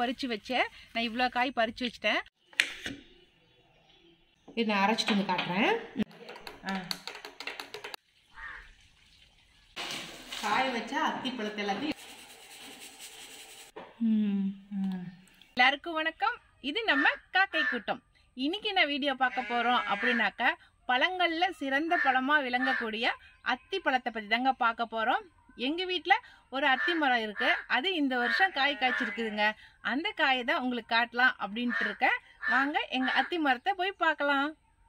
பறித்து வச்சேன் நான் இவ்வளோ காய் பறித்து வச்சிட்டேன் இது நான் அரைச்சிட்டு வந்து காட்டுறேன் ஆ காய வச்சா அத்திப்பழத்தை எல்லாத்தையும் எல்லாருக்கும் வணக்கம் இது நம்ம காக்கை கூட்டம் இன்னைக்கு என்ன வீடியோ பார்க்க போறோம் அப்படின்னாக்க பழங்கள்ல சிறந்த பழமா விளங்கக்கூடிய அத்தி பழத்தை பத்தி தாங்க பார்க்க போறோம் எங்க வீட்ல ஒரு அத்தி மரம் இருக்கு அது இந்த வருஷம் காய் காய்ச்சிருக்குதுங்க அந்த காயை தான் உங்களுக்கு காட்டலாம் அப்படின்ட்டு இருக்கேன் வாங்க எங்க அத்தி மரத்தை போய் பார்க்கலாம்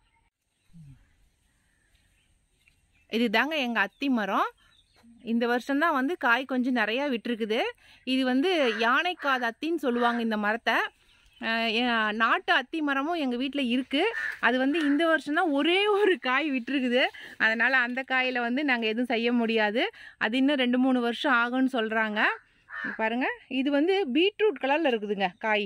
இதுதாங்க எங்க அத்தி மரம் இந்த வருஷம்தான் வந்து காய் கொஞ்சம் நிறையா விட்டுருக்குது இது வந்து யானைக்காது அத்தின்னு சொல்லுவாங்க இந்த மரத்தை அஹ் எ- நாட்டு அத்தி மரமும் எங்கள் வீட்டில் இருக்குது அது வந்து இந்த வருஷம்தான் ஒரே ஒரு காய் விட்டுருக்குது அதனால் அந்த காயில் வந்து நாங்கள் எதுவும் செய்ய முடியாது அது இன்னும் ரெண்டு மூணு வருஷம் ஆகும்னு சொல்கிறாங்க பாருங்கள் இது வந்து பீட்ரூட் கலரில் இருக்குதுங்க காய்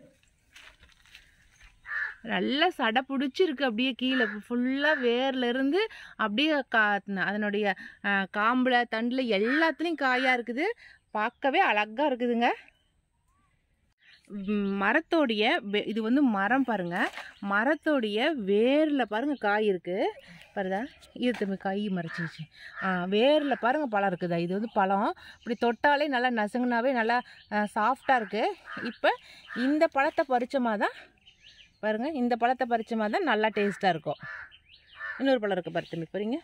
நல்லா சடை பிடிச்சிருக்கு அப்படியே கீழே ஃபுல்லாக வேர்ல இருந்து அப்படியே கா அதனுடைய அஹ், காம்புல தண்டில் எல்லாத்துலேயும் காயாக இருக்குது பார்க்கவே அழகாக இருக்குதுங்க ம், மரத்தோடைய வே- இது வந்து மரம் பாருங்க மரத்தோடைய வேரில் பாருங்க காய் இருக்கு பாருதா இது தம்பி கை மறைச்சிச்சு ஆ வேரில் பாருங்க பழம் இருக்குதா இது வந்து பழம் இப்படி தொட்டாலே நல்லா நசுங்குனாவே நல்லா சாஃப்டாக இருக்கு இப்போ இந்த பழத்தை பறிச்சோமா தான் பாருங்க இந்த பழத்தை பறிச்சோமா தான் நல்லா டேஸ்ட்டாக இருக்கும் இன்னொரு பழம் இருக்குது பாரு தம்பி பாருங்க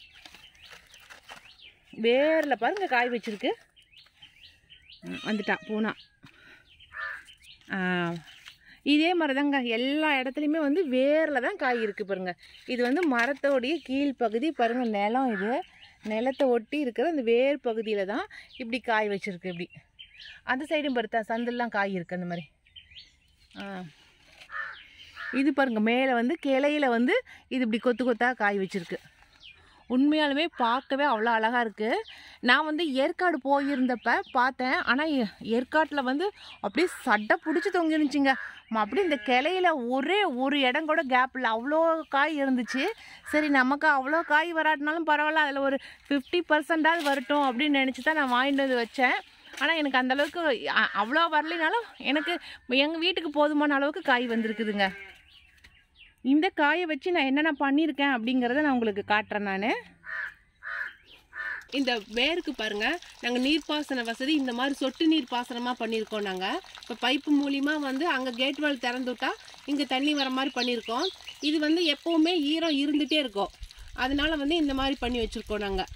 வேரில் பாருங்க காய் வச்சிருக்கு ம், வந்துட்டான் பூனா ஆ, இதே மாதிரி தாங்க எல்லா இடத்துலையுமே வந்து வேரில் தான் காய் இருக்குது பாருங்க இது வந்து மரத்தோடைய கீழ்ப்பகுதி பாருங்க நிலம் இது நிலத்தை ஒட்டி இருக்கிற அந்த வேர் பகுதியில் தான் இப்படி காய் வச்சிருக்கு இப்படி அந்த சைடும் பருத்தா சந்தெல்லாம் காய் இருக்குது அந்த மாதிரி ஆ இது பாருங்க மேலே வந்து கிளையில வந்து இது இப்படி கொத்து கொத்தா காய் வச்சிருக்கு உண்மையாலுமே பார்க்கவே அவ்வளோ அழகாக இருக்குது நான் வந்து ஏற்காடு போயிருந்தப்ப பார்த்தேன் ஆனால் ஏற்காட்டில் வந்து அப்படியே சட்டை பிடிச்சி தொங்கிருந்துச்சுங்க அப்படியே இந்த கிளையில ஒரே ஒரு இடம் கூட கேப்பில் அவ்வளோ காய் இருந்துச்சு சரி நமக்கு அவ்வளோ காய் வராட்டினாலும் பரவாயில்ல அதில் ஒரு ஃபிஃப்டி பர்சன்டாவது வரட்டும் அப்படின்னு நினச்சி தான் நான் வாங்கிட்டு வந்து வச்சேன் ஆனால் எனக்கு அந்த அளவுக்கு அ- அவ்வளோ வரலைனாலும் எனக்கு எங்கள் வீட்டுக்கு போதுமான அளவுக்கு காய் வந்திருக்குதுங்க இந்த காயை வச்சு நான் என்னென்ன பண்ணியிருக்கேன் அப்படிங்கிறத நான் உங்களுக்கு காட்டுறேன் நான் இந்த வேருக்கு பாருங்க நாங்கள் நீர்ப்பாசன வசதி இந்த மாதிரி சொட்டு நீர் பாசனமாக பண்ணியிருக்கோம் நாங்கள் இப்போ பைப்பு மூலியமா வந்து அங்கே கேட் வால் திறந்து விட்டா இங்கே தண்ணி வர மாதிரி பண்ணியிருக்கோம் இது வந்து எப்போவுமே ஈரம் இருந்துகிட்டே இருக்கும் அதனால வந்து இந்த மாதிரி பண்ணி வச்சுருக்கோம் நாங்கள்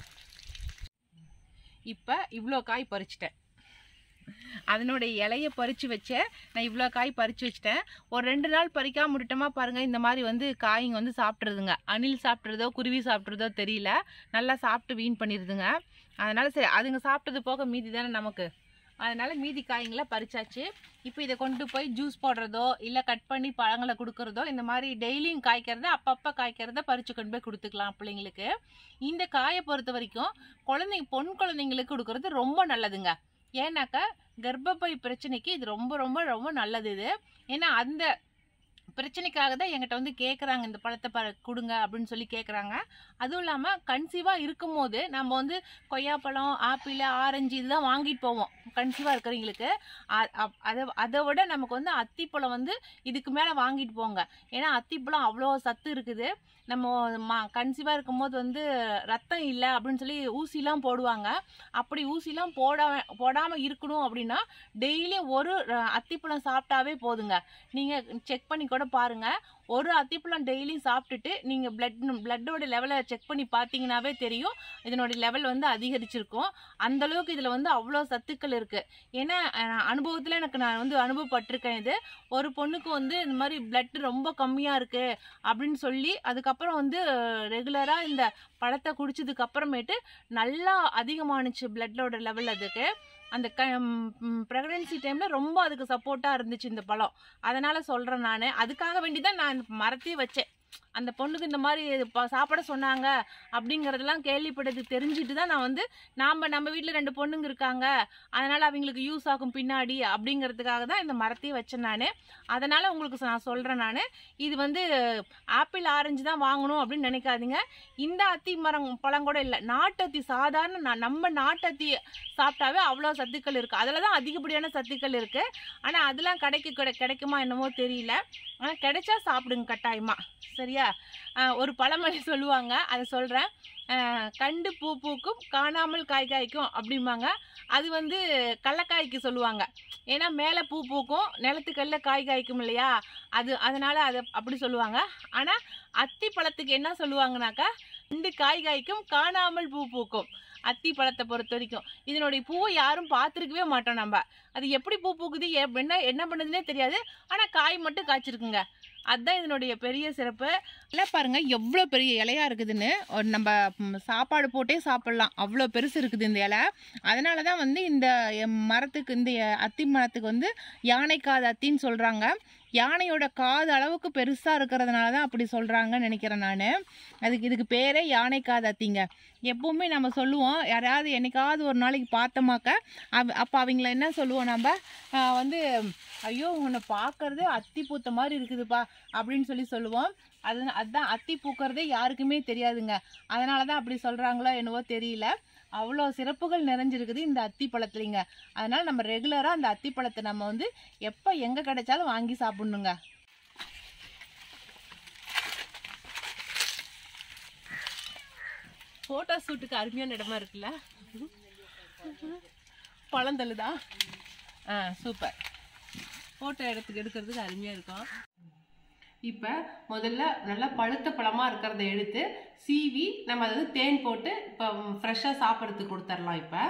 இப்போ இவ்வளோ காய் பறிச்சிட்டேன் அதனுடைய இலைய பறித்து வச்சேன் நான் இவ்வளோ காய் பறித்து வச்சிட்டேன் ஒரு ரெண்டு நாள் பறிக்காம விட்டுட்டோமா பாருங்கள் இந்த மாதிரி வந்து காய்ங்க வந்து சாப்பிட்றதுங்க அணில் சாப்பிட்றதோ குருவி சாப்பிட்றதோ தெரியல நல்லா சாப்பிட்டு வீண் பண்ணிடுதுங்க அதனால் சரி அதுங்க சாப்பிட்டது போக மீதி தானே நமக்கு அதனால் மீதி காய்ங்களை பறிச்சாச்சு இப்போ இதை கொண்டு போய் ஜூஸ் போடுறதோ இல்லை கட் பண்ணி பழங்களை கொடுக்கறதோ இந்த மாதிரி டெய்லியும் காய்க்கிறத அப்பப்போ காய்க்கிறத பறித்து கொண்டு போய் கொடுத்துக்கலாம் பிள்ளைங்களுக்கு இந்த காயை பொறுத்த வரைக்கும் குழந்தைங்க பொன் குழந்தைங்களுக்கு கொடுக்கறது ரொம்ப நல்லதுங்க ஏன்னாக்கா கர்ப்பப்பை பிரச்சனைக்கு இது ரொம்ப ரொம்ப ரொம்ப நல்லது இது ஏன்னா அந்த பிரச்சனைக்காக தான் என்கிட்ட வந்து கேட்குறாங்க இந்த பழத்தை ப கொடுங்க அப்படின்னு சொல்லி கேட்குறாங்க அதுவும் இல்லாமல் கன்சீவாக இருக்கும்போது நம்ம வந்து கொய்யாப்பழம் ஆப்பிள் ஆரஞ்சு இதுதான் வாங்கிட்டு போவோம் கன்சீவாக இருக்கிறவங்களுக்கு அ- அப்- அதை அதை விட நமக்கு வந்து அத்திப்பழம் வந்து இதுக்கு மேலே வாங்கிட்டு போங்க ஏன்னா அத்திப்பழம் அவ்வளோ சத்து இருக்குது நம்ம மா கன்சீவாக இருக்கும்போது வந்து ரத்தம் இல்லை அப்படின்னு சொல்லி ஊசிலாம் போடுவாங்க அப்படி ஊசிலாம் போடாம போடாமல் இருக்கணும் அப்படின்னா டெய்லி ஒரு அஹ், அத்திப்பழம் சாப்பிட்டாவே போதுங்க நீங்கள் செக் பண்ணி கூட பாருங்கள் ஒரு அத்திப்பழம் டெய்லி சாப்பிட்டுட்டு நீங்கள் பிளட் பிளட்டோட லெவலை செக் பண்ணி பார்த்தீங்கன்னாவே தெரியும் இதனோட லெவல் வந்து அதிகரிச்சிருக்கும் அந்த அளவுக்கு இதில் வந்து அவ்வளோ சத்துக்கள் இருக்குது ஏன்னா அனுபவத்தில் எனக்கு நான் வந்து அனுபவப்பட்டிருக்கேன் இது ஒரு பொண்ணுக்கு வந்து இந்த மாதிரி பிளட் ரொம்ப கம்மியாக இருக்குது அப்படின்னு சொல்லி அதுக்கப்புறம் வந்து ரெகுலராக இந்த பழத்தை குடிச்சதுக்கு அப்புறமேட்டு நல்லா அதிகமானுச்சு பிளட்டோட லெவல் அதுக்கு அந்த க ப்ரெக்னென்சி டைமில் ரொம்ப அதுக்கு சப்போர்ட்டாக இருந்துச்சு இந்த பழம் அதனால் சொல்கிறேன் நான் அதுக்காக வேண்டி தான் நான் இந்த மரத்தையே வச்சேன் அந்த பொண்ணுக்கு இந்த மாதிரி ப- சாப்பிட சொன்னாங்க அப்படிங்கிறதெல்லாம் கேள்விப்பட்டது தெரிஞ்சுட்டு தான் நான் வந்து நாம் நம்ம வீட்டில் ரெண்டு பொண்ணுங்க இருக்காங்க அதனால் அவங்களுக்கு யூஸ் ஆகும் பின்னாடி அப்படிங்கிறதுக்காக தான் இந்த மரத்தையே வச்சேன் நான் அதனால் உங்களுக்கு நான் சொல்கிறேன் நான் இது வந்து ஆப்பிள் ஆரஞ்சு தான் வாங்கணும் அப்படின்னு நினைக்காதீங்க இந்த அத்தி மரம் பழம் கூட இல்லை நாட்டு அத்தி சாதாரண ந- நம்ம நாட்டு அத்தி சாப்பிட்டாவே அவ்வளோ சத்துக்கள் இருக்குது அதில் தான் அதிகப்படியான சத்துக்கள் இருக்குது ஆனால் அதெல்லாம் கிடைக்க கிடை கிடைக்குமா என்னமோ தெரியல ஆனால் கிடைச்சா சாப்பிடுங்க கட்டாயமாக சரியா ஆஹ் ஒரு பழமொழி சொல்லுவாங்க அதை சொல்கிறேன் கண்டு பூ பூக்கும் காணாமல் காய் காய்க்கும் அப்படிம்பாங்க அது வந்து கடலக்காய்க்கு சொல்லுவாங்க ஏன்னா மேலே பூ பூக்கும் நிலத்துக்கல்ல காய் காய்க்கும் இல்லையா அது அதனால் அதை அப்படி சொல்லுவாங்க ஆனால் அத்தி பழத்துக்கு என்ன சொல்லுவாங்கனாக்கா ரெண்டு காய் காய்க்கும் காணாமல் பூ பூக்கும் அத்தி பழத்தை பொறுத்த வரைக்கும் இதனுடைய பூவை யாரும் பார்த்துருக்கவே மாட்டோம் நம்ம அது எப்படி பூ பூக்குது எப்- என்ன என்ன பண்ணுதுன்னே தெரியாது ஆனால் காய் மட்டும் காய்ச்சிருக்குங்க அதுதான் இதனுடைய பெரிய சிறப்பு இல்லை பாருங்க எவ்வளோ பெரிய இலையா இருக்குதுன்னு ஒரு நம்ம ம், சாப்பாடு போட்டே சாப்பிடலாம் அவ்வளோ பெருசு இருக்குது இந்த இலை அதனால தான் வந்து இந்த எம், மரத்துக்கு இந்த அத்தி மரத்துக்கு வந்து யானைக்காது அத்தின்னு சொல்கிறாங்க யானையோட காது அளவுக்கு பெருசாக இருக்கிறதுனால தான் அப்படி சொல்கிறாங்கன்னு நினைக்கிறேன் நான் அதுக்கு இதுக்கு பேரே யானைக்காது அத்திங்க எப்பவுமே நம்ம சொல்லுவோம் யாராவது என்னைக்காவது ஒரு நாளைக்கு பார்த்தோமாக்க அவ அப்போ அவங்கள என்ன சொல்லுவோம் நம்ம ஆஹ் வந்து ஐயோ உன்னை பார்க்கறதே அத்தி பூத்த மாதிரி இருக்குதுப்பா அப்படின்னு சொல்லி சொல்லுவோம் அது அதுதான் அத்தி பூக்கறதே யாருக்குமே தெரியாதுங்க அதனால தான் அப்படி சொல்கிறாங்களோ என்னவோ தெரியல அவ்வளோ சிறப்புகள் நிறைஞ்சிருக்குது இந்த அத்தி பழத்துலிங்க அதனால் நம்ம ரெகுலராக அந்த அத்தி பழத்தை நம்ம வந்து எப்போ எங்கே கிடைச்சாலும் வாங்கி சாப்பிட்ணுங்க ஃபோட்டோ ஷூட்டுக்கு அருமையான இடமா இருக்குல்ல பழந்தள்ளுதா ஆ சூப்பர் ஃபோட்டோ எடுத்துக்கு எடுக்கிறதுக்கு அருமையாக இருக்கும் இப்போ முதல்ல நல்லா பழுத்த பழமாக இருக்கிறத எடுத்து சீவி நம்ம அதை வந்து தேன் போட்டு இப்போ ஃப்ரெஷ்ஷாக சாப்பிட்றதுக்கு கொடுத்துர்லாம் இப்போ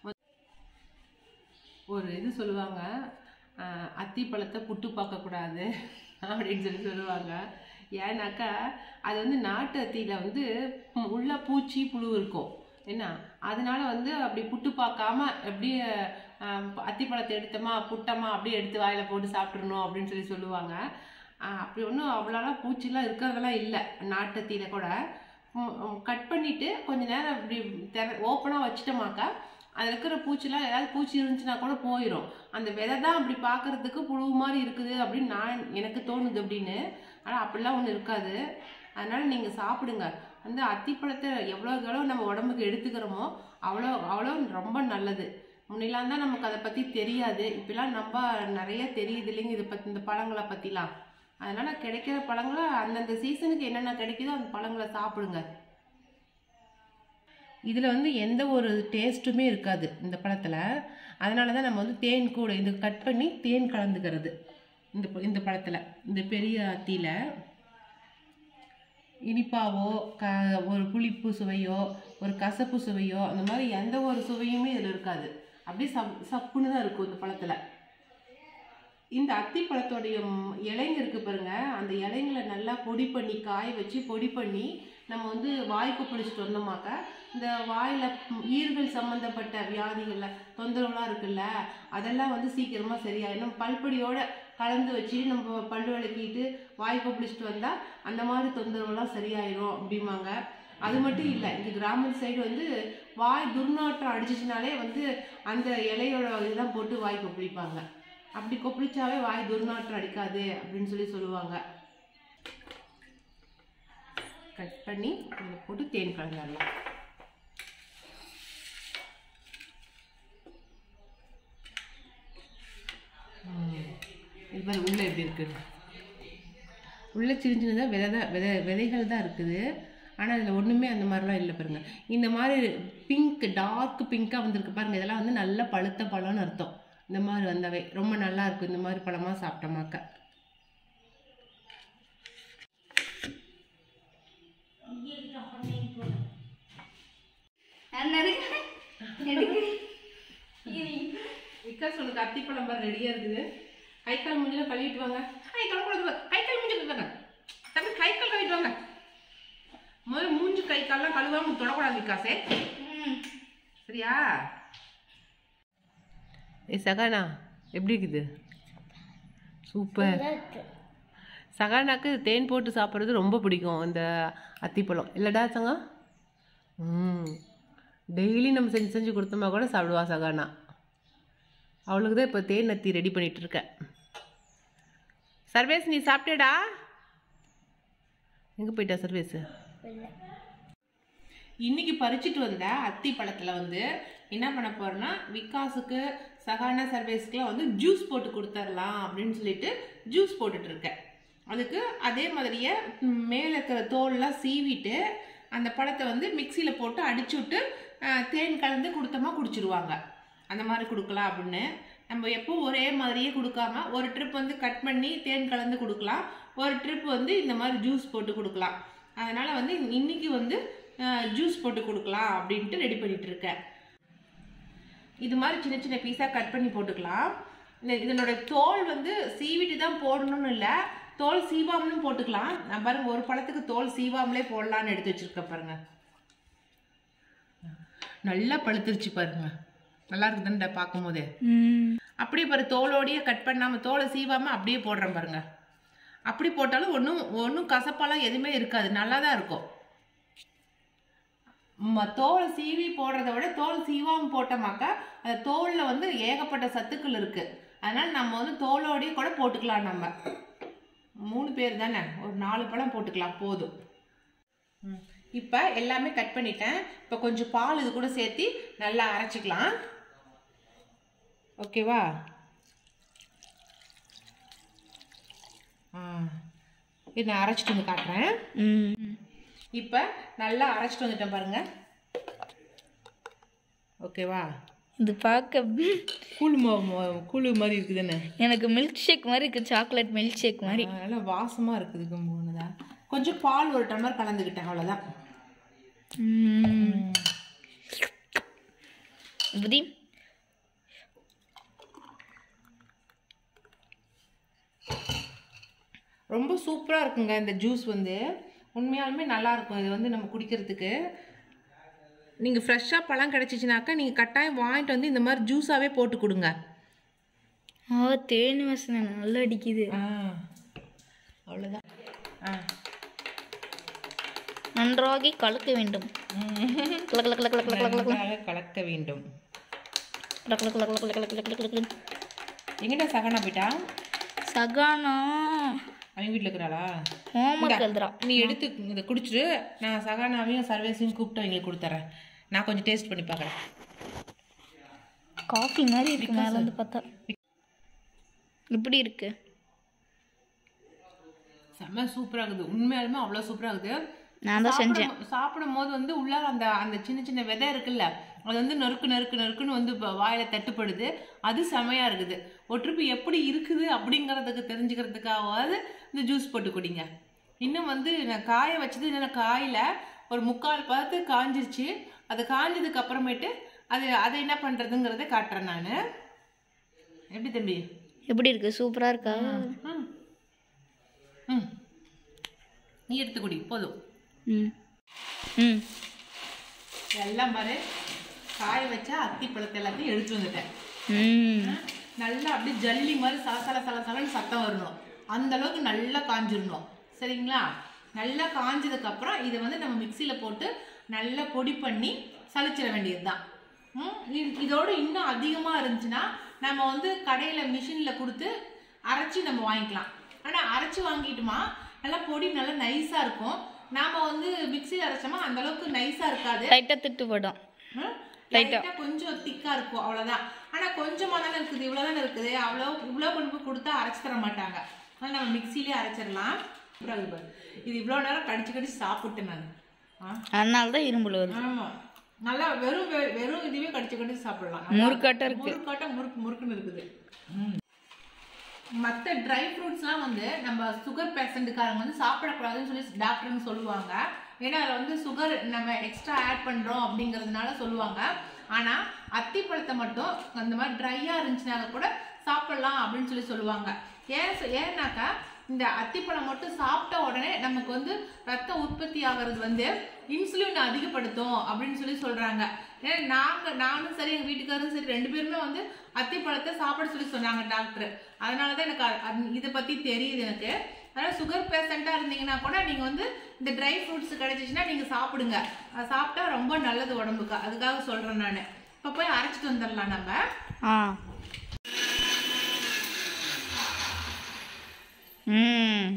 ஒரு இது சொல்லுவாங்க ஆஹ், அத்தி பழத்தை புட்டு பார்க்கக்கூடாது அப்படின்னு சொல்லி சொல்லுவாங்க ஏன்னாக்கா அது வந்து நாட்டு அத்தியில் வந்து ம், உள்ள பூச்சி புழு இருக்கும் என்ன அதனால வந்து அப்படி புட்டு பார்க்காம அப்படியே ஆஹ், அத்திப்பழத்தை எடுத்தோமா புட்டமா அப்படியே எடுத்து வாயில போட்டு சாப்பிட்றணும் அப்படின்னு சொல்லி சொல்லுவாங்க ஆஹ், அப்படி ஒன்றும் அவ்வளோலாம் பூச்சிலாம் இருக்கிறதெல்லாம் இல்லை நாட்டத்தியில் கூட கட் பண்ணிட்டு கொஞ்ச நேரம் இப்படி திற ஓப்பனாக வச்சிட்டோமாக்கா அதில் இருக்கிற பூச்சிலாம் ஏதாவது பூச்சி இருந்துச்சுன்னா கூட போயிடும் அந்த விதை தான் அப்படி பார்க்கறதுக்கு புழு மாதிரி இருக்குது அப்படின்னு நான் எனக்கு தோணுது அப்படின்னு ஆனால் அப்படிலாம் ஒன்றும் இருக்காது அதனால் நீங்கள் சாப்பிடுங்க வந்து அத்திப்பழத்தை எவ்வளோக்கு எவ்வளோ நம்ம உடம்புக்கு எடுத்துக்கிறோமோ அவ்வளோ அவ்வளோ ரொம்ப நல்லது முன்னெல்லாம் தான் நமக்கு அதை பற்றி தெரியாது இப்பெல்லாம் நம்ம நிறைய தெரியுது இல்லைங்க இதை பற்றி இந்த பழங்களை பற்றிலாம் அதனால் கிடைக்கிற பழங்களை அந்தந்த சீசனுக்கு என்னென்ன கிடைக்குதோ அந்த பழங்களை சாப்பிடுங்க இதில் வந்து எந்த ஒரு டேஸ்ட்டுமே இருக்காது இந்த பழத்தில் அதனால தான் நம்ம வந்து தேன் கூட இது கட் பண்ணி தேன் கலந்துக்கிறது இந்த ப- இந்த பழத்தில் இந்த பெரிய அத்தியில் இனிப்பாவோ க ஒரு புளிப்பு சுவையோ ஒரு கசப்பு சுவையோ அந்த மாதிரி எந்த ஒரு சுவையுமே இதில் இருக்காது அப்படியே சப் சப்புன்னு தான் இருக்கும் இந்த பழத்தில் இந்த அத்தி பழத்தோடைய ம், இலைங்க இருக்கு பாருங்க அந்த இலைங்களை நல்லா பொடி பண்ணி காய வச்சு பொடி பண்ணி நம்ம வந்து வாய்க்கு பிடிச்சிட்டு வந்தோமாக்க இந்த வாயில ம், ஈறுகள் சம்பந்தப்பட்ட வியாதிகள்ல தொந்தரவுலாம் இருக்குல்ல அதெல்லாம் வந்து சீக்கிரமா சரியாயிடும் பல்படியோட கலந்து வச்சு நம்ம பல்லு விளக்கிட்டு வாய்க்கு பிடிச்சிட்டு வந்தா அந்த மாதிரி தொந்தரவுலாம் சரியாயிடும் அப்படிம்பாங்க அது மட்டும் இல்லை இங்கே கிராமத்து சைடு வந்து வாய் துர்நாற்றம் அடிச்சிச்சுனாலே வந்து அந்த இலையோட இதுதான் போட்டு வாய் கொப்பளிப்பாங்க அப்படி கொப்பளிச்சாவே வாய் துர்நாற்றம் அடிக்காது அப்படின்னு சொல்லி சொல்லுவாங்க கட் பண்ணி இதில் போட்டு தேன் கலந்துடலாம் இது பாரு உள்ள எப்படி இருக்கு உள்ள சின்ன சின்னதாக விதை தான் விதை விதைகள் தான் இருக்குது ஆனால் அதில் ஒன்றுமே அந்த மாதிரிலாம் இல்லை பாருங்க இந்த மாதிரி பிங்க் டார்க் பிங்காக வந்திருக்கு பாருங்க இதெல்லாம் வந்து நல்ல பழுத்த பழம்னு அர்த்தம் இந்த மாதிரி வந்தவை ரொம்ப நல்லா இருக்கும் இந்த மாதிரி பழமாக சாப்பிட்டோமாக்க விகாஸ் உனக்கு அத்திப்பழம் பாரு ரெடியாக இருக்குது கை கால் மூஞ்சிலாம் கழுவிட்டு வாங்க கை கால் கூட கை கால் மூஞ்சி கழுவாங்க தம்பி கை கால் கழுவிட்டு வாங்க முதல்ல மூஞ்சி கை கால்லாம் கழுவாம தொடக்கூடாது விகாசே சரியா ஏ சகானா எப்படி இருக்குது சூப்பர் சகானாக்கு தேன் போட்டு சாப்பிட்றது ரொம்ப பிடிக்கும் இந்த அத்திப்பழம் இல்லடா சங்கா ம் டெய்லி நம்ம செஞ்சு செஞ்சு கொடுத்தோமா கூட சாப்பிடுவா சகானா அவளுக்கு தான் இப்போ தேன் நத்தி ரெடி பண்ணிட்டு இருக்கேன் சர்வேஸ் நீ சாப்பிட்டேடா எங்கே போயிட்டா சர்வேஸ் இன்னைக்கு பறிச்சுட்டு வந்த அத்தி பழத்துல வந்து என்ன பண்ண போறேன்னா விகாஸுக்கு சகானா சர்வீஸ்க்குலாம் வந்து ஜூஸ் போட்டு கொடுத்துடலாம் அப்படின்னு சொல்லிட்டு ஜூஸ் போட்டுட்டு இருக்கேன் அதுக்கு அதே மாதிரியே ம், மேல இருக்கிற தோல்லாம் சீவிட்டு அந்த பழத்தை வந்து மிக்சியில் போட்டு அடிச்சு விட்டு அஹ், தேன் கலந்து கொடுத்தோமா குடிச்சிருவாங்க அந்த மாதிரி கொடுக்கலாம் அப்படின்னு நம்ம எப்போ ஒரே மாதிரியே கொடுக்காம ஒரு ட்ரிப் வந்து கட் பண்ணி தேன் கலந்து கொடுக்கலாம் ஒரு ட்ரிப் வந்து இந்த மாதிரி ஜூஸ் போட்டு கொடுக்கலாம் அதனால வந்து இன்னைக்கு வந்து ஜூஸ் போட்டு கொடுக்கலாம் அப்படின்ட்டு ரெடி பண்ணிட்டு இருக்கேன் இது மாதிரி சின்ன சின்ன பீஸாக கட் பண்ணி போட்டுக்கலாம் இந்த இதனோட தோல் வந்து சீவிட்டு தான் போடணும்னு இல்லை தோல் சீவாமலும் போட்டுக்கலாம் நான் பாருங்க ஒரு பழத்துக்கு தோல் சீவாமலே போடலான்னு எடுத்து வச்சிருக்கேன் பாருங்க நல்லா பழுத்துருச்சு பாருங்க நல்லா இருக்குதுன்னு பார்க்கும் போதே அப்படியே பாரு தோலோடையே கட் பண்ணாம தோலை சீவாம அப்படியே போடுறேன் பாருங்க அப்படி போட்டாலும் ஒன்றும் ஒன்றும் கசப்பாலாம் எதுவுமே இருக்காது நல்லா தான் இருக்கும் ம- தோல் சீவி போடுறத விட தோல் சீவாம போட்டோமாக்கா அந்த தோல்ல வந்து ஏகப்பட்ட சத்துக்கள் இருக்கு அதனால நம்ம வந்து தோலோடயே கூட போட்டுக்கலாம் நம்ம மூணு பேர் தானே ஒரு நாலு பழம் போட்டுக்கலாம் போதும் ம். இப்போ எல்லாமே கட் பண்ணிட்டேன் இப்போ கொஞ்சம் பால் இது கூட சேர்த்து நல்லா அரைச்சிக்கலாம் ஓகேவா ஆ இது நான் அரைச்சிட்டு வந்து காட்டுறேன் இப்போ நல்லா அரைச்சிட்டு வந்துட்டேன் பாருங்க ஓகேவா இது பார்க்க கூழ் மா- மா- கூழ் மாதிரி இருக்குதுன்னு எனக்கு மில்க் ஷேக் மாதிரி இருக்கு சாக்லேட் மில்க் ஷேக் மாதிரி நல்லா வாசமா இருக்குது கும்புனதா கொஞ்சம் பால் ஒரு டம்ளர் கலந்துக்கிட்டேன் அவ்வளோதான் ம். புதி ரொம்ப சூப்பராக இருக்குங்க இந்த ஜூஸ் வந்து உண்மையாலுமே நல்லா இருக்கும் இது வந்து நம்ம குடிக்கிறதுக்கு நீங்கள் ஃப்ரெஷ்ஷாக பழம் கிடச்சிச்சினாக்கா நீங்கள் கட்டாயம் வாங்கிட்டு வந்து இந்த மாதிரி ஜூஸாகவே போட்டு கொடுங்க ஆ தேன் வாசனை நல்லா அடிக்குது ஆ அவ்வளோதான் ஆ நன்றாகி கலக்க வேண்டும் கல கல கல கல கல கல கல நன்றாக கலக்க வேண்டும் கல கல கல கல கல கல கல கல எங்கிட்ட சகனா போயிட்டா சகானா அவங்க வீட்டில் இருக்கிறாளா ஹோம்ஒர்க் எழுதுறா நீ எடுத்து இதை குடிச்சிட்டு நான் சகானாவையும் சர்வேஸையும் கூப்பிட்டு அவங்களுக்கு கொடுத்துறேன் நான் கொஞ்சம் டேஸ்ட் பண்ணி பார்க்குறேன் காஃபி மாதிரி இருக்கு மேல இருந்து பார்த்தா இப்படி இருக்கு செம்ம சூப்பராக இருக்குது உண்மையாலுமே அவ்வளோ சூப்பராக இருக்குது நான் தான் செஞ்சேன் சாப்பிடும் சாப்பிடும் போது வந்து உள்ளார அந்த அந்த சின்ன சின்ன விதை இருக்குல்ல அது வந்து நறுக்கு நறுக்கு நறுக்குன்னு வந்து இப்போ வாயில தட்டுப்படுது அது செமையா இருக்குது ஒரு ட்ரிப்பு எப்படி இருக்குது அப்படிங்கிறதுக்கு தெரிஞ்சுக்கிறதுக்காவது இந்த ஜூஸ் போட்டு குடிங்க இன்னும் வந்து நான் காய வச்சது என்னென்ன காயில ஒரு முக்கால் பதத்து காஞ்சிருச்சு அது காஞ்சதுக்கு அப்புறமேட்டு அது அதை என்ன பண்றதுங்கிறத காட்டுறேன் நான் எப்படி தம்பி எப்படி இருக்கு சூப்பரா இருக்கா ம் ம் நீ எடுத்து குடி போதும் ம் ம் எல்லாம் பாரு காய வச்சா அத்தி பழத்தை எல்லாத்தையும் எடுத்து வந்துட்டேன் ம் நல்லா அப்படியே ஜல்லி மாதிரி சலசல சலசலன்னு சத்தம் வரணும் அந்த அளவுக்கு நல்லா காஞ்சிடணும் சரிங்களா நல்லா காஞ்சதுக்கு அப்புறம் இதை வந்து நம்ம மிக்சியில போட்டு நல்லா பொடி பண்ணி சலிச்சிட வேண்டியதுதான் ம், இ- இதோட இன்னும் அதிகமா இருந்துச்சுன்னா நம்ம வந்து கடையில மிஷின்ல கொடுத்து அரைச்சி நம்ம வாங்கிக்கலாம் ஆனா அரைச்சி வாங்கிட்டுமா நல்லா பொடி நல்லா நைஸா இருக்கும் நாம வந்து மிக்சியில் அரைச்சோமா அந்த அளவுக்கு நைஸா இருக்காது லைட்டா திட்டு படும் லைட்டா கொஞ்சம் திக்கா இருக்கும் அவ்வளவுதான் ஆனா கொஞ்சமா தானே இருக்குது இவ்வளவுதானே இருக்குது அவ்வளோ இவ்வளோ கொண்டு போய் கொடுத்தா அரைச்சு தர மாட்டாங்க அதனால நம்ம மிக்சிலே அரைச்சிடலாம் அப்புறம் இது பாரு. இது இவ்வளோ நேரம் கடிச்சு கடிச்சு சாப்பிட்டேன் நான் ஆ அதனால தான் இரும்புல வருது ஆமா நல்லா வெறும் வெ- வெறும் இதுவே கடிச்சு கடிச்சு சாப்பிடலாம் நல்லா முறுக்காட்டம் இருக்கு முறுக்காட்டம் முறுக்கு முறுக்குன்னு இருக்குது மற்ற ட்ரை ஃப்ரூட்ஸ்லாம் வந்து நம்ம சுகர் பேஷண்ட்டுக்காரங்க வந்து சாப்பிடக்கூடாதுன்னு சொல்லி டாக்டர்னு சொல்லுவாங்க ஏன்னா அதில் வந்து சுகர் நம்ம எக்ஸ்ட்ரா ஆட் பண்ணுறோம் அப்படிங்கிறதுனால சொல்லுவாங்க ஆனால் அத்திப்பழத்தை மட்டும் அந்த மாதிரி ட்ரையாக இருந்துச்சுனாக்க கூட சாப்பிடலாம் அப்படின்னு சொல்லி சொல்லுவாங்க ஏன் சொ- ஏன்னாக்கா இந்த அத்திப்பழம் மட்டும் சாப்பிட்ட உடனே நமக்கு வந்து ரத்த உற்பத்தி ஆகிறது வந்து இன்சுலின் அதிகப்படுத்தும் அப்படின்னு சொல்லி சொல்றாங்க ஏன்னா நாங்க நானும் சரி எங்க வீட்டுக்காரரும் சரி ரெண்டு பேருமே வந்து அத்திப்பழத்தை சாப்பிட சொல்லி சொன்னாங்க டாக்டர் அதனால தான் எனக்கு அ- அது- இதை பத்தி தெரியுது எனக்கு அதனால் சுகர் பேஷண்ட்டாக இருந்தீங்கன்னா கூட நீங்கள் வந்து இந்த ட்ரை ஃப்ரூட்ஸ் கிடைச்சிச்சுன்னா நீங்கள் சாப்பிடுங்க அது சாப்பிட்டா ரொம்ப நல்லது உடம்புக்கு அதுக்காக சொல்கிறேன் நான் இப்போ போய் அரைச்சிட்டு வந்துடலாம் நம்ம ஆ ம்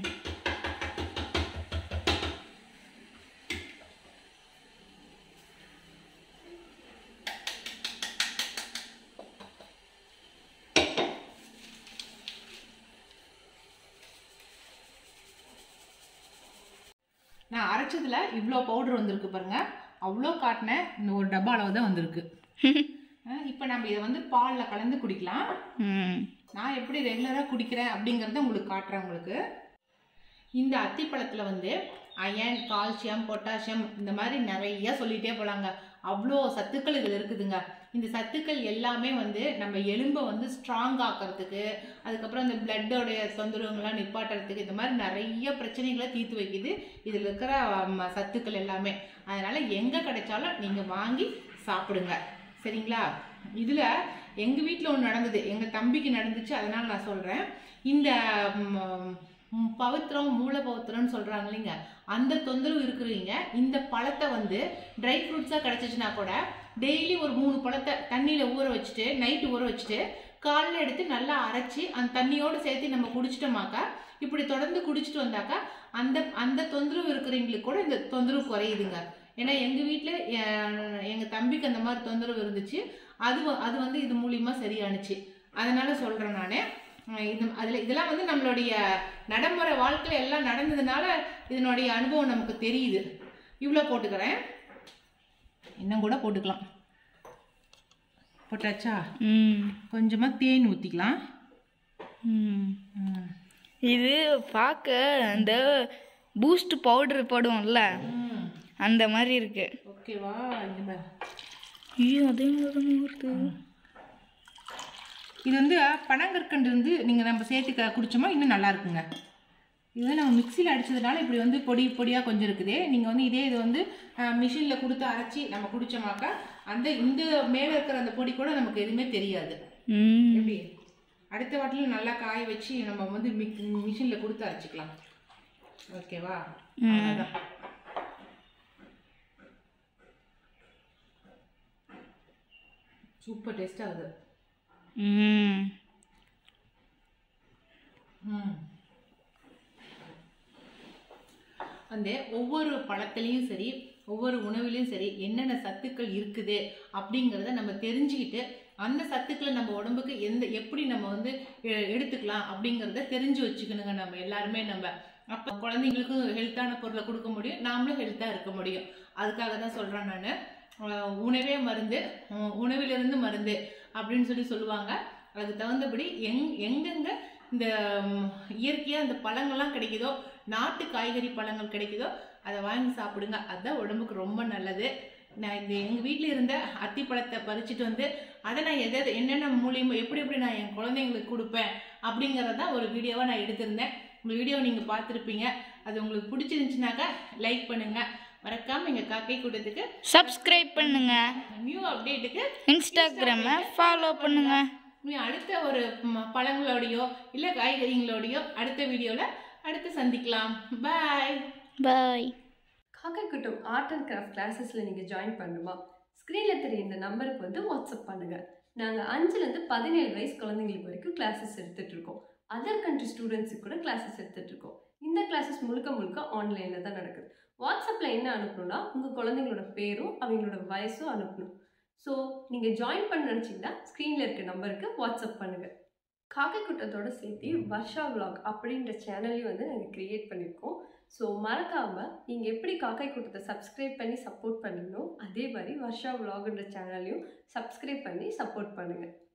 நான் அரைச்சதுல இவ்வளோ பவுடர் வந்திருக்கு பாருங்க அவ்வளோ காட்டினேன் இந்த ஒரு டப்பா அளவு தான் வந்திருக்கு இப்போ நம்ம இதை வந்து பாலில் கலந்து குடிக்கலாம் ம் நான் எப்படி ரெகுலராக குடிக்கிறேன் அப்படிங்கிறத உங்களுக்கு காட்டுறேன் உங்களுக்கு இந்த அத்திப்பழத்தில் வந்து அயன் கால்சியம் பொட்டாசியம் இந்த மாதிரி நிறைய சொல்லிட்டே போலாங்க அவ்வளோ சத்துக்கள் இதில் இருக்குதுங்க இந்த சத்துக்கள் எல்லாமே வந்து நம்ம எலும்பை வந்து ஸ்ட்ராங் ஆக்கிறதுக்கு அதுக்கப்புறம் இந்த பிளட்டோடைய தொந்தரவுங்களாம் நிப்பாட்டுறதுக்கு இந்த மாதிரி நிறைய பிரச்சனைகளை தீர்த்து வைக்குது இதில் இருக்கிற ம, சத்துக்கள் எல்லாமே அதனால் எங்கே கிடைச்சாலும் நீங்கள் வாங்கி சாப்பிடுங்க சரிங்களா இதில் எங்கள் வீட்டில் ஒன்று நடந்தது எங்கள் தம்பிக்கு நடந்துச்சு அதனால் நான் சொல்கிறேன் இந்த ம், ம், பவித்திரம் மூல பவித்திரம்னு சொல்கிறாங்க இல்லைங்க அந்த தொந்தரவு இருக்கிறவங்க இந்த பழத்தை வந்து ட்ரை ஃப்ரூட்ஸாக கிடச்சிச்சுன்னா கூட டெய்லி ஒரு மூணு பழத்தை தண்ணியில் ஊற வச்சுட்டு நைட்டு ஊற வச்சுட்டு காலைல எடுத்து நல்லா அரைச்சி அந்த தண்ணியோடு சேர்த்து நம்ம குடிச்சிட்டோமாக்கா இப்படி தொடர்ந்து குடிச்சிட்டு வந்தாக்கா அந்த அந்த தொந்தரவு இருக்கிறவங்களுக்கு கூட இந்த தொந்தரவு குறையுதுங்க ஏன்னா எங்கள் வீட்டில் எங்கள் தம்பிக்கு அந்த மாதிரி தொந்தரவு இருந்துச்சு அது வ- அது வந்து இது மூலியமா சரியானுச்சு அதனால சொல்கிறேன் நான் இது அதில் இதெல்லாம் வந்து நம்மளுடைய நடைமுறை வாழ்க்கையில் எல்லாம் நடந்ததுனால இதனுடைய அனுபவம் நமக்கு தெரியுது இவ்வளோ போட்டுக்கிறேன் இன்னும் கூட போட்டுக்கலாம் போட்டாச்சா ம் கொஞ்சமாக தேன் ஊற்றிக்கலாம் ம் இது பார்க்க அந்த பூஸ்ட் பவுடர் போடுவோம்ல அந்த மாதிரி இருக்கு ஓகேவா இந்த மாதிரி ஐயோ அதே மாதிரி தான் வருது இது வந்து பனங்கற்கண்டு இருந்து நீங்கள் நம்ம சேர்த்து க- குடிச்சோமா இன்னும் நல்லா இருக்குங்க இது வந்து நம்ம மிக்சியில் அடிச்சதுனால இப்படி வந்து பொடி பொடியாக கொஞ்சம் இருக்குது நீங்கள் வந்து இதே இது வந்து மிஷினில் கொடுத்து அரைச்சி நம்ம குடிச்சோமாக்கா அந்த இந்த மேலே இருக்கிற அந்த பொடி கூட நமக்கு எதுவுமே தெரியாது ம் எப்படி அடுத்த வாட்டிலும் நல்லா காய வச்சு நம்ம வந்து மிக் மிஷினில் கொடுத்து அரைச்சிக்கலாம் ஓகேவா அவ்வளவுதான். சூப்பர் டேஸ்டாக ஆகுது ம் ம். அந்த ஒவ்வொரு பழத்துலேயும் சரி ஒவ்வொரு உணவுலையும் சரி என்னென்ன சத்துக்கள் இருக்குது அப்படிங்கிறத நம்ம தெரிஞ்சுக்கிட்டு அந்த சத்துக்களை நம்ம உடம்புக்கு எந்த எப்படி நம்ம வந்து எ- எடுத்துக்கலாம் அப்படிங்கிறத தெரிஞ்சு வச்சுக்கணுங்க நம்ம எல்லாருமே நம்ம அப்போ குழந்தைங்களுக்கும் ஹெல்த்தான பொருளை கொடுக்க முடியும் நாமளும் ஹெல்த்தாக இருக்க முடியும் அதுக்காக தான் சொல்கிறேன் நான் உணவே மருந்து உ- உணவிலிருந்து மருந்து அப்படின்னு சொல்லி சொல்லுவாங்க அதுக்கு தகுந்தபடி எங் எங்கெங்க இந்த இயற்கையாக இந்த பழங்கள்லாம் கிடைக்குதோ நாட்டு காய்கறி பழங்கள் கிடைக்குதோ அதை வாங்கி சாப்பிடுங்க அதுதான் உடம்புக்கு ரொம்ப நல்லது நான் இந்த எங்கள் வீட்டில் இருந்த அத்திப்பழத்தை பறிச்சுட்டு வந்து அதை நான் எதை எதை- என்னென்ன மூலியமா எப்படி எப்படி நான் என் குழந்தைங்களுக்கு கொடுப்பேன் அப்படிங்கிறத ஒரு வீடியோவாக நான் எடுத்திருந்தேன் உங்கள் வீடியோ நீங்கள் பார்த்துருப்பீங்க அது உங்களுக்கு பிடிச்சிருந்துச்சுனாக்கா லைக் பண்ணுங்கள் மறக்காமல் எங்கள் காக்கை கூட்டத்துக்கு சப்ஸ்கிரைப் பண்ணுங்க நியூ அப்டேட்டுக்கு இன்ஸ்டாகிராமை ஃபாலோ பண்ணுங்க நீ அடுத்த ஒரு ம், பழங்களோடையோ இல்லை காய்கறிங்களோடையோ அடுத்த வீடியோவில் அடுத்து சந்திக்கலாம் பாய் பாய் காக்காக்குட்டம் ஆர்ட் அண்ட் கிராஃப்ட் கிளாஸஸில் நீங்கள் ஜாயின் பண்ணணுமா ஸ்க்ரீனில் தெரிய இந்த நம்பருக்கு வந்து வாட்ஸ்அப் பண்ணுங்கள் நாங்கள் அஞ்சுலேருந்து பதினேழு வயசு குழந்தைங்களுக்கு வரைக்கும் கிளாஸஸ் எடுத்துகிட்டு இருக்கோம் அதர் கண்ட்ரி ஸ்டூடெண்ட்ஸுக்கு கூட கிளாஸஸ் எடுத்துகிட்டு இருக்கோம் இந்த கிளாஸஸ் முழுக்க முழுக்க ஆன்லைனில் தான் நடக்குது வாட்ஸ்அப்பில் என்ன அனுப்பணும்னா உங்கள் குழந்தைங்களோட பேரும் அவங்களோட வயசும் அனுப்பணும் ஸோ நீங்கள் ஜாயின் பண்ண நினச்சிங்கன்னா ஸ்க்ரீனில் இருக்க நம்பருக்கு வாட்ஸ்அப் பண்ணுங்கள் காக்கைக்குட்டத்தோட சேர்த்து வர்ஷா vlog அப்படின்ற சேனலையும் வந்து நாங்கள் க்ரியேட் பண்ணியிருக்கோம் ஸோ மறக்காமல் நீங்கள் எப்படி காக்கை கூட்டத்தை சப்ஸ்கிரைப் பண்ணி சப்போர்ட் பண்ணீங்களோ அதே மாதிரி வர்ஷா vlogன்ற சேனலையும் சப்ஸ்கிரைப் பண்ணி சப்போர்ட் பண்ணுங்கள்